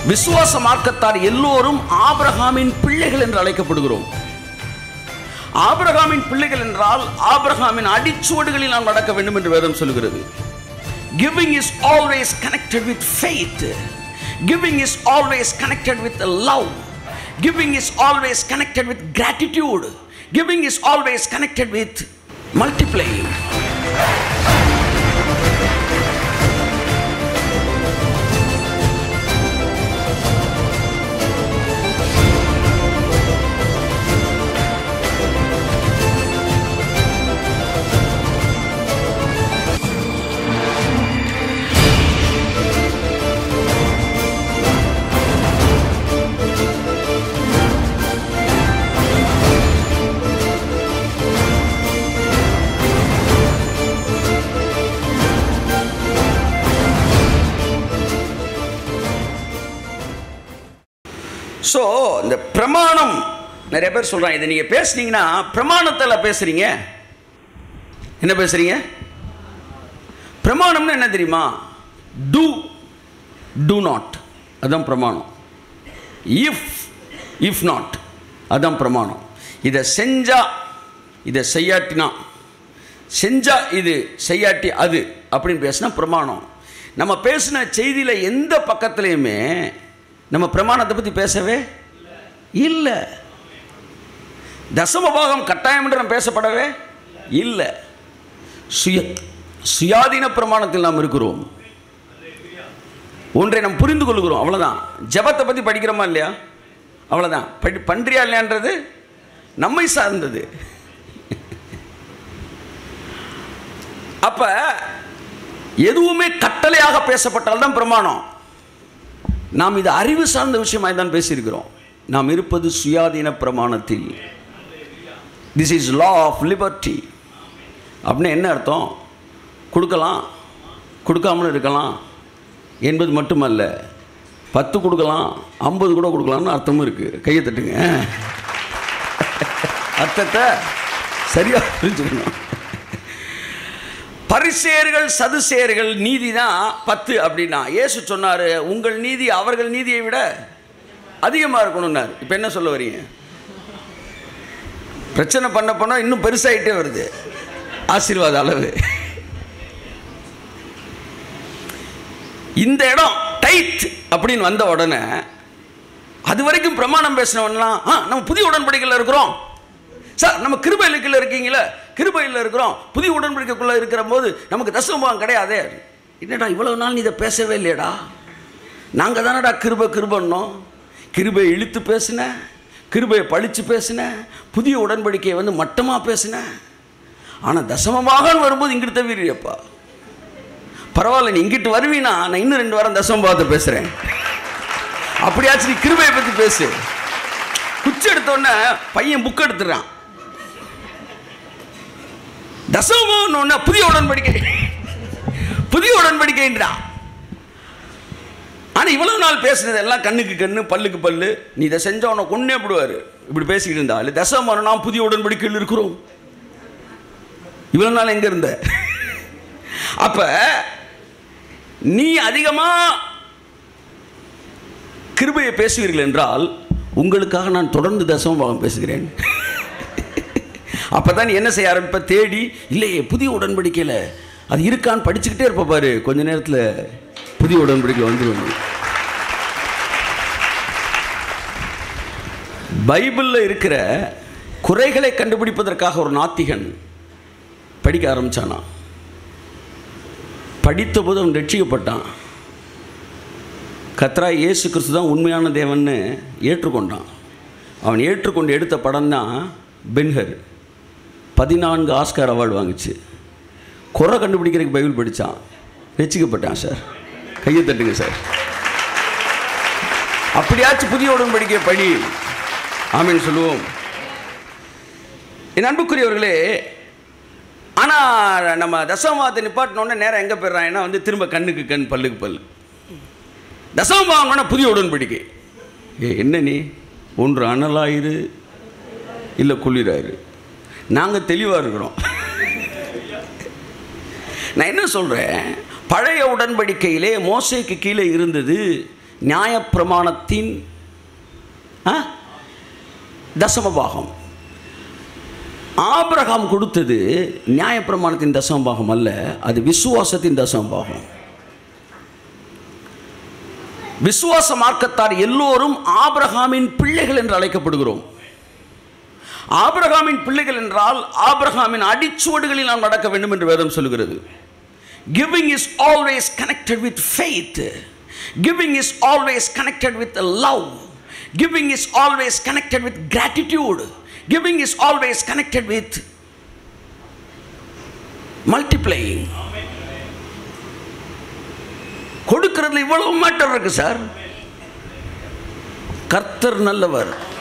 விசுவாச மார்க்கத்தார் எல்லோரும் ஆபிரகாமின் பிள்ளைகள் என்று அழைக்கப்படுகிறோம் ஆபிரகாமின் பிள்ளைகள் என்றால் ஆபிரகாமின் அடிச்சுவடுகளில் நாம் நடக்க வேண்டும் என்று வேதம் சொல்கிறது giving is always connected with faith giving is always connected with love giving is always connected with gratitude giving is always connected with multiplying so இந்த பிரமாணம் நிறைய பேர் சொல்கிறாங்க இதை நீங்கள் பேசுனீங்கன்னா பிரமாணத்தில் பேசுகிறீங்க என்ன பேசுகிறீங்க பிரமாணம்னு என்ன தெரியுமா டூ டூ நாட் அதுதான் பிரமாணம் இஃப் இஃப் நாட் அதுதான் பிரமாணம் இதை செஞ்சா இதை செய்யாட்டினா செஞ்சா இது செய்யாட்டி அது அப்படின்னு பேசினா பிரமாணம் நம்ம பேசின செய்தியில் எந்த பக்கத்துலையுமே நம்ம பிரமாணத்தை பற்றி பேசவே இல்லை தசம பாகம் கட்டாயம் என்று நாம் பேசப்படவே இல்லை சுய சுயாதீன பிரமாணத்தில் நாம் இருக்கிறோம் ஒன்றை நாம் புரிந்து கொள்கிறோம் அவ்வளோதான் ஜெபத்தை பற்றி படிக்கிறோமா இல்லையா அவ்வளோதான் படி பண்றியா இல்லையான்றது நம்மை சார்ந்தது அப்ப எதுவுமே கட்டளையாக பேசப்பட்டால் தான் பிரமாணம் நாம் இது அறிவு சார்ந்த விஷயமாய் தான் பேசியிருக்கிறோம் நாம் இருப்பது சுயாதீன பிரமாணத்தில் this is law of liberty அப்படின்னு என்ன அர்த்தம் கொடுக்கலாம் கொடுக்காமலும் இருக்கலாம் என்பது மட்டுமல்ல பத்து கொடுக்கலாம் ஐம்பது கூட கொடுக்கலாம்னு அர்த்தமும் இருக்குது கையை தட்டுங்க அர்த்தத்தை சரியாக புரிஞ்சுக்கணும் பரிசேர்கள் சதுசேர்கள் நீதி தான் பத்து அப்படின்னா இயேசு சொன்னார் உங்கள் நீதி அவர்கள் நீதியை விட அதிகமாக இருக்கணும்னார் இப்போ என்ன சொல்ல வரீங்க பிரச்சனை பண்ண பண்ண இன்னும் பெருசாயிட்டே வருது ஆசீர்வாத அளவு இந்த இடம் டைட் அப்படின்னு வந்த உடனே அது வரைக்கும் பிரமாணம் பேசினவன்லாம் ஆ நம்ம புதிய உடன்படிக்கையில் இருக்கிறோம் சார் நம்ம கிருபையிலுக்குள்ள இருக்கீங்களே கிருபையில் இருக்கிறோம் புதிய உடன்படிக்கைக்குள்ளே இருக்கிற போது நமக்கு தசமபாகம் கிடையாதே என்னடா இவ்வளவு நாள் நீ இதை பேசவே இல்லையடா நாங்கள் தானடா கிருபை கிருபன்னோம் கிருபை இழுத்து பேசின கிருபையை பழித்து பேசின புதிய உடன்படிக்கையை வந்து மட்டமாக பேசின ஆனால் தசமபாகன்னு வரும்போது இங்கிட்டு தவிரியப்பா பரவாயில்ல நீ இங்கிட்டு வருவீனா நான் இன்னும் ரெண்டு வாரம் தசமபாகத்தை பேசுகிறேன் அப்படியாச்சும் நீ கிருபையை பற்றி பேசு குச்சி எடுத்தோடனே பையன் புக் எடுத்துறான் தசமம் ஒன்று புதிய உடன்படிக்கை புதிய உடன்படிக்கைன்றான் ஆனால் இவ்வளவு நாள் பேசுனது எல்லாம் கண்ணுக்கு கண்ணு பல்லுக்கு பல்லு நீ இதை செஞ்ச உன்னை கொன்னே விடுவார் இப்படி பேசிக்கிட்டு இருந்தால் தசமம் நாம் புதிய உடன்படிக்கையில் இருக்கிறோம் இவ்வளவு நாள் எங்க இருந்த அப்ப நீ அதிகமாக கிருபையை பேசுவீர்கள் என்றால் உங்களுக்காக நான் தொடர்ந்து தசமபாகம் பேசுகிறேன் அப்போ தான் நீ என்ன செய்ய ஆரம்பிப்ப தேடி இல்லையே புதிய உடன்படிக்கையில் அது இருக்கான்னு படிச்சுக்கிட்டே இருப்ப பாரு கொஞ்ச நேரத்தில் புதிய உடன்படிக்கை வந்துடும் பைபிளில் இருக்கிற குறைகளை கண்டுபிடிப்பதற்காக ஒரு நாத்திகன் படிக்க ஆரம்பிச்சானா படித்தபோது அவன் ரட்சிக்கப்பட்டான் கத்ரா இயேசு கிறிஸ்து தான் உண்மையான தேவன்னு ஏற்றுக்கொண்டான் அவன் ஏற்றுக்கொண்டு எடுத்த படம் தான் பென்ஹர் பதினான்கு ஆஸ்கார் அவார்டு வாங்குச்சு குறை கண்டுபிடிக்கிறதுக்கு பைபிள் படித்தான் ரசிக்கப்பட்டான் சார் கையை தட்டுங்க சார் அப்படியாச்சும் புதிய உடன்படிக்கை படி ஆமீன் சொல்லுவோம் என் அன்புக்குரியவர்களே ஆனால் நம்ம தசமபாகத்தை நிப்பாட்டினோடனே நேரம் எங்கே போயிடுறான் ஏன்னா வந்து திரும்ப கண்ணுக்கு கண் பல்லுக்கு பல்லு தசமபாகம்னா புதிய உடன்படிக்கை ஏ என்ன நீ ஒன்று அனலாயிரு இல்லை குளிராயிரு நாங்கள் தெளிவாக இருக்கிறோம் நான் என்ன சொல்கிறேன் பழைய உடன்படிக்கையிலே மோசைக்கு கீழே இருந்தது நியாயப்பிரமாணத்தின் ஆ? தசமபாகம் ஆபிரகாம் கொடுத்தது நியாயப்பிரமாணத்தின் தசமபாகம் அல்ல அது விசுவாசத்தின் தசமபாகம் விசுவாச மார்க்கத்தார் எல்லோரும் ஆபிரகாமின் பிள்ளைகள் என்று அழைக்கப்படுகிறோம் ஆபிரகாமின் பிள்ளைகள் என்றால் ஆபிரகாமின் அடிச்சுவடுகளில் நாம் நடக்க வேண்டும் என்று வேதம் சொல்கிறது giving is always connected with faith giving is always connected with love giving is always connected with gratitude giving is always connected with multiplying கொடுக்கறதுல இவ்வளவு மேட்டர் இருக்கு சார் கர்த்தர் நல்லவர்